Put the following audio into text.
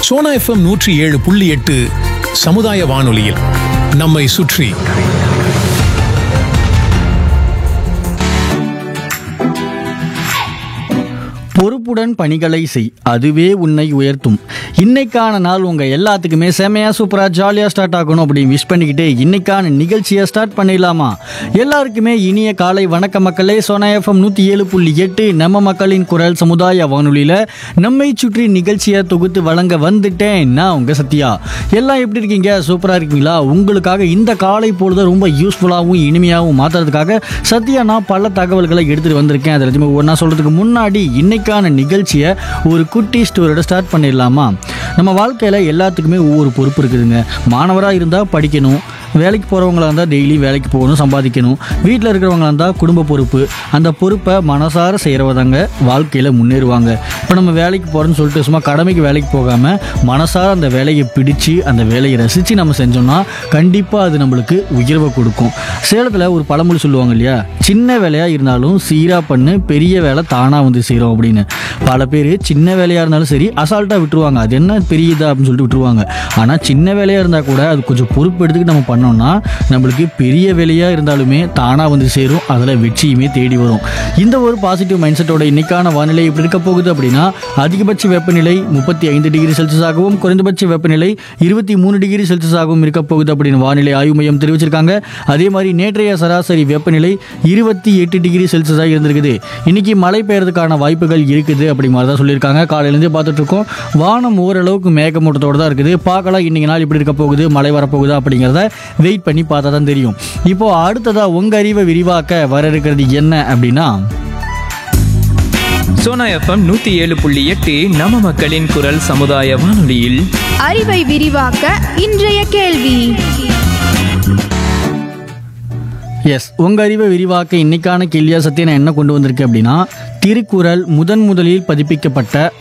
Sona FM நூற்றி ஏழு புள்ளி எட்டு சமுதாய வானொலியில் நம்மை சுற்றி பொறுப்புடன் பணிகளை செய் அதுவே உன்னை உயர்த்தும் இன்னைக்கான நாள் உங்க எல்லாத்துக்குமே செமையா சூப்பரா ஜாலியா ஸ்டார்ட் ஆகணும் அப்படின்னு விஷ் பண்ணிக்கிட்டு இன்னைக்கான நிகழ்ச்சியை ஸ்டார்ட் பண்ணிடலாமா எல்லாருக்குமே இனிய காலை வணக்க மக்களே சோனா எஃப்எம் நூத்தி ஏழு புள்ளி எட்டு நம்ம மக்களின் குரல் சமுதாய வானொலியில நம்மை சுற்றி நிகழ்ச்சியை தொகுத்து வழங்க வந்துட்டேன் நான் உங்க சத்யா எல்லாம் எப்படி இருக்கீங்க சூப்பரா இருக்கீங்களா உங்களுக்காக இந்த காலை பொழுது ரொம்ப யூஸ்ஃபுல்லாகவும் இனிமையாகவும் மாத்துறதுக்காக சத்யா நான் பல தகவல்களை எடுத்துட்டு வந்திருக்கேன் அதில் எதுவுமே ஒன்றா சொல்றதுக்கு முன்னாடி இன்னைக்கான நிகழ்ச்சியை ஒரு குட்டி ஸ்டோரியோட ஸ்டார்ட் பண்ணிடலாமா நம்ம வாழ்க்கையில் எல்லாத்துக்குமே ஒவ்வொரு பொறுப்பு இருக்குதுங்க மாணவராக இருந்தால் படிக்கணும் வேலைக்கு போகிறவங்களா இருந்தால் டெய்லி வேலைக்கு போகணும் சம்பாதிக்கணும் வீட்டில் இருக்கிறவங்களா இருந்தால் குடும்ப பொறுப்பு அந்த பொறுப்பை மனசார செய்கிறவதாங்க வாழ்க்கையில் முன்னேறுவாங்க இப்போ நம்ம வேலைக்கு போகிறோன்னு சொல்லிட்டு சும்மா கடமைக்கு வேலைக்கு போகாமல் மனசார அந்த வேலையை பிடிச்சு அந்த வேலையை ரசித்து நம்ம செஞ்சோம்னா கண்டிப்பாக அது நம்மளுக்கு உயர்வை கொடுக்கும் சேலத்தில் ஒரு பழமொழி சொல்லுவாங்க இல்லையா சின்ன வேலையாக இருந்தாலும் சீராக பண்ணு பெரிய வேலை தானாக வந்து செய்கிறோம் அப்படின்னு பல பேர் சின்ன வேலையாக இருந்தாலும் சரி அசால்ட்டாக விட்டுருவாங்க அது என்ன பெரியதா அப்படின்னு சொல்லிட்டு விட்டுருவாங்க ஆனால் சின்ன வேலையாக இருந்தால் கூட அது கொஞ்சம் பொறுப்பு எடுத்துக்கிட்டு நம்ம பண்ணோம்னா நம்மளுக்கு பெரிய வேலையாக இருந்தாலுமே தானாக வந்து சேரும் அதில் வெற்றியுமே தேடி வரும் இந்த ஒரு பாசிட்டிவ் மைண்ட் செட்டோட இன்னைக்கான வானிலை எப்படி இருக்க போகுது அப்படின்னா அதிகபட்ச வெப்பநிலை முப்பத்தி ஐந்து டிகிரி செல்சியஸாகவும் குறைந்தபட்ச வெப்பநிலை இருபத்தி மூணு டிகிரி செல்சியஸாகவும் இருக்க போகுது அப்படின்னு வானிலை ஆய்வு மையம் தெரிவிச்சிருக்காங்க அதே மாதிரி நேற்றைய சராசரி வெப்பநிலை இருபத்தி எட்டு டிகிரி செல்சியஸாக இருந்திருக்குது இன்னைக்கு மழை பெய்யறதுக்கான வாய்ப்புகள் இருக்குது அப்படி மாதிரி தான் சொல்லியிருக்காங்க காலையிலேருந்தே பார்த்துட்டு இருக்கோம் வானம் ஓரளவுக்கு மேகமூட்டத்தோடு தான் இருக்குது பார்க்கலாம் இன்னைக்கு நாள் இப்படி இருக்க போகுது மழை வரப்போகுதா அப்படிங்கிறத வெயிட் பண்ணி பார்த்தா தான் தெரியும் இப்போ அடுத்ததா உங்க அறிவை விரிவாக்க வர இருக்கிறது என்ன அப்படின்னா சோனா எஃப்எம் நூத்தி ஏழு புள்ளி எட்டு நம்ம மக்களின் குரல் சமுதாய வானொலியில் அறிவை விரிவாக்க இன்றைய கேள்வி எஸ் உங்க அறிவை விரிவாக்க இன்னைக்கான கேள்வியா சத்திய நான் என்ன கொண்டு வந்திருக்கேன் அப்படின்னா திருக்குறள் முதன் முதலில் பதிப்பிக்கப்பட்ட